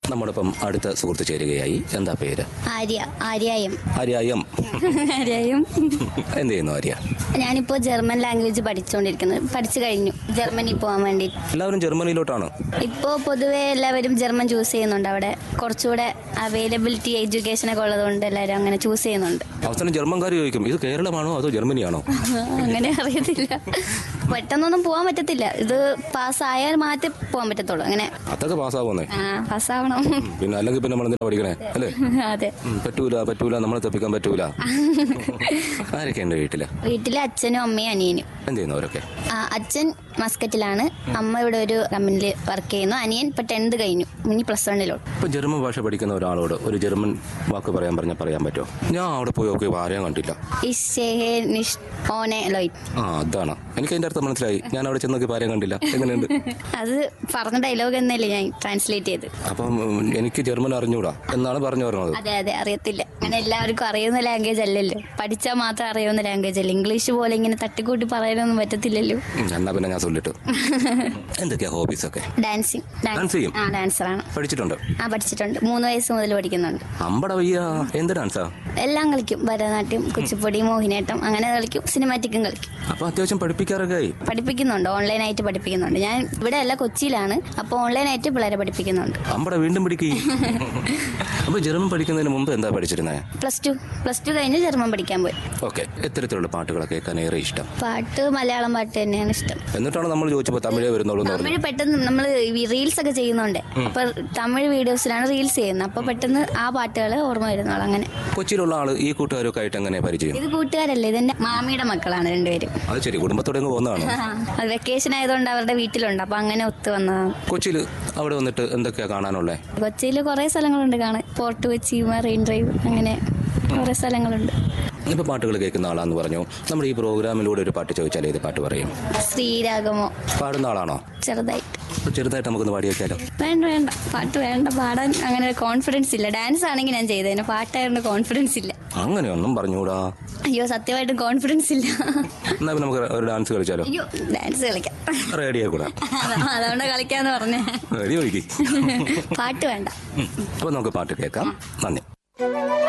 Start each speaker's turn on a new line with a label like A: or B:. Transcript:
A: നമ്മോടൊപ്പം അടുത്ത സുഹൃത്ത് ചേരുകയായി എന്താ പേര്
B: ആര്യ ആര്യായം
A: ആര്യ എം
B: ആര്യായം
A: എന്ത് ചെയ്യുന്നു ആര്യ
B: ഞാനിപ്പോൾ ജർമ്മൻ ലാംഗ്വേജ് പഠിച്ചുകൊണ്ടിരിക്കുന്നത് പഠിച്ചു കഴിഞ്ഞു ജർമ്മനി പോകാൻ വേണ്ടി
A: എല്ലാവരും ജർമ്മനിയിലോട്ടാണ്
B: ഇപ്പോൾ പൊതുവെ എല്ലാവരും ജർമ്മൻ ചൂസ് ചെയ്യുന്നുണ്ട് അവിടെ കുറച്ചുകൂടെ അവൈലബിലിറ്റി എഡ്യൂക്കേഷൻ ഒക്കെ ഉള്ളതുകൊണ്ട് എല്ലാവരും അങ്ങനെ ചൂസ് ചെയ്യുന്നുണ്ട്
A: അവസാനം ജർമ്മൻകാർ ചോദിക്കും ഇത് കേരളമാണോ അതോ ജർമ്മനിയാണോ
B: അങ്ങനെ അറിയത്തില്ല പെട്ടെന്നൊന്നും പോകാൻ പറ്റത്തില്ല ഇത് പാസ്സായാൽ മാറ്റി പോകാൻ പറ്റത്തുള്ളൂ അങ്ങനെ
A: അതൊക്കെ പാസ്സാവുന്നേ
B: ആ പാസ്സാവണം
A: പിന്നെ അല്ലെങ്കിൽ പിന്നെ നമ്മൾ എന്തിനാ പഠിക്കണേ അല്ലേ
B: അതെ
A: ഉം, പറ്റൂല പറ്റൂല നമ്മളെ തപ്പിക്കാൻ പറ്റൂല ആരൊക്കെ ഉണ്ട് വീട്ടില്
B: വീട്ടിലെ അച്ഛനും അമ്മയും അനിയനും
A: എന്ത് ചെയ്യുന്നവരൊക്കെ
B: ആ, അച്ഛൻ മസ്കറ്റിലാണ് അമ്മ ഇവിടെ ഒരു കമ്പനിയിൽ വർക്ക് ചെയ്യുന്നു അനിയൻ ഇപ്പൊ ടെൻത്ത് കഴിഞ്ഞു ഇനി പ്ലസ് വണ്ണിലോട്ട്
A: ഇപ്പൊ ജർമ്മൻ ഭാഷ പഠിക്കുന്ന ഒരാളോട് ഒരു ജർമ്മൻ വാക്ക് പറയാൻ പറഞ്ഞാൽ പറയാൻ പറ്റുമോ ഞാൻ അവിടെ പോയി നോക്കി ആരെയും കണ്ടില്ല
B: ഇഷേഹെ നിഷ് ഓനെ ലോയ്
A: ആ അതാണ് എനിക്ക് അതിന്റെ അർത്ഥം മനസ്സിലായി ഞാൻ അവിടെ ചെന്ന് നോക്കി ആരെയും കണ്ടില്ല എങ്ങനെയുണ്ട്
B: അത് പറഞ്ഞ ഡയലോഗ് എന്നല്ലേ ഞാൻ ട്രാൻസ്ലേറ്റ് ചെയ്ത്
A: അപ്പം ഉം, എനിക്ക് ജർമ്മൻ അറിഞ്ഞൂടാ എന്നാണ് പറഞ്ഞു പറഞ്ഞത്
B: അതെ അതെ അറിയത്തില്ല അങ്ങനെ എല്ലാവർക്കും അറിയുന്ന ലാംഗ്വേജ് അല്ലല്ലോ പഠിച്ചാൽ മാത്രം അറിയുന്ന ലാംഗ്വേജ് അല്ല ഇംഗ്ലീഷ് പോലെ ഇങ്ങനെ തട്ടിക്കൂട്ടി പറയാനൊന്നും പറ്റത്തില്ലല്ലോ
A: ഉം, എന്നാ പിന്നെ ഞാൻ ചൊല്ലിട്ട് എന്തൊക്കെയാ ഹോബീസ് ഒക്കെ
B: ഡാൻസിങ്
A: Dance ചെയ്യും?
B: ആ ഡാൻസറാണ്
A: പഠിച്ചിട്ടുണ്ട്
B: ആ പഠിച്ചിട്ടുണ്ട് മൂന്ന് വയസ്സ് മുതൽ പഠിക്കുന്നുണ്ട്
A: അമ്പട വയ്യ എന്ത് ഡാൻസാ
B: എല്ലാം കളിക്കും ഭരതനാട്യം കുച്ചിപ്പൊടി മോഹിനിയാട്ടം അങ്ങനെ കളിക്കും സിനിമാറ്റിക്കും കളിക്കും
A: അപ്പൊ അത്യാവശ്യം പഠിപ്പിക്കാറൊക്കെ ആയി
B: പഠിപ്പിക്കുന്നുണ്ട് ഓൺലൈനായിട്ട് പഠിപ്പിക്കുന്നുണ്ട് ഞാൻ ഇവിടെ അല്ല കൊച്ചിയിലാണ് അപ്പോൾ ഓൺലൈനായിട്ട് പിള്ളേരെ പഠിപ്പിക്കുന്നുണ്ട്
A: അമ്പട വീണ്ടും പഠിക്കേ അപ്പൊ ജർമ്മൻ പഠിക്കുന്നതിന് മുമ്പ് എന്താ പഠിച്ചിരുന്നത്
B: പ്ലസ് ടു പ്ലസ് ടു കഴിഞ്ഞ് ജർമ്മൻ പഠിക്കാൻ പോയി
A: ഓക്കെ എത്തരത്തിലുള്ള പാട്ടുകളൊക്കെ കേൾക്കാൻ ഏറെ ഇഷ്ടം
B: പാട്ട് മലയാളം പാട്ട് തന്നെയാണ് ഇഷ്ടം
A: എന്നിട്ടാണ് നമ്മൾ ചോദിച്ചപ്പോൾ തമിഴേ വരുന്നുള്ളൂ എന്ന് പറഞ്ഞു
B: തമിഴ് പെട്ടെന്ന് നമ്മൾ റീൽസ് ഒക്കെ ചെയ്യുന്നുണ്ട് അപ്പൊ തമിഴ് വീഡിയോസിലാണ് റീൽസ് ചെയ്യുന്നത് അപ്പൊ പെട്ടെന്ന് ആ പാട്ടുകൾ ഓർമ്മ വരുന്നോളൂ അങ്ങനെ
A: കൊച്ചിയിലുള്ള ആള് ഈ കൂട്ടുകാരൊക്കെ ആയിട്ട് എങ്ങനെ പരിചയം
B: ഇത് കൂട്ടുകാരല്ലേ ഇതെന്റെ മാമിയുടെ മക്കളാണ് രണ്ടുപേരും
A: അത് ശരി കുടുംബത്തോടെ അങ്ങ് പോകുന്നതാണ്
B: അത് വെക്കേഷൻ ആയതുകൊണ്ട് അവരുടെ വീട്ടിലുണ്ട് അപ്പൊ അങ്ങനെ ഒത്തു വന്നതാണ്
A: കൊച്ചിയിൽ അവിടെ വന്നിട്ട് എന്തൊക്കെയാ കാണാനുള്ളത്
B: കൊച്ചിയിൽ കുറെ സ്ഥലങ്ങളുണ്ട് കാണാൻ പോർട്ട് കൊച്ചി മറൈൻ ഡ്രൈവ് അങ്ങനെ കുറെ സ്ഥലങ്ങളുണ്ട്
A: ഇപ്പൊ പാട്ടുകൾ കേൾക്കുന്ന ആളാന്ന് പറഞ്ഞു നമ്മുടെ ഈ പ്രോഗ്രാമിലൂടെ ഒരു പാട്ട് ചോദിച്ചാൽ ഏത് പാട്ട് പറയും
B: ശ്രീരാഗമോ
A: പാടുന്ന ആളാണോ
B: ചെറുതായിട്ട്
A: അപ്പൊ ചെറുതായിട്ട് നമുക്കൊന്ന് പാടി വെക്കാലോ
B: വേണ്ട വേണ്ട പാട്ട് വേണ്ട പാടാൻ അങ്ങനെ കോൺഫിഡൻസ് ഇല്ല ഡാൻസ് ആണെങ്കിൽ ഞാൻ ചെയ്തേനെ പാട്ടായതുകൊണ്ട് കോൺഫിഡൻസ് ഇല്ല
A: അങ്ങനെയൊന്നും പറഞ്ഞൂടാ
B: അയ്യോ സത്യമായിട്ടും കോൺഫിഡൻസ് ഇല്ല
A: എന്നാ പിന്നെ നമുക്ക് ഒരു ഡാൻസ് കളിച്ചാലോ
B: അയ്യോ ഡാൻസ് കളിക്കാം
A: റെഡിയായി കൂടാ
B: അതാ- അതുകൊണ്ട് കളിക്കാന്ന് പറഞ്ഞേ
A: റെഡി ഒഴുകി
B: പാട്ട് വേണ്ട
A: അപ്പൊ നമുക്ക് പാട്ട് കേൾക്കാം നന്ദി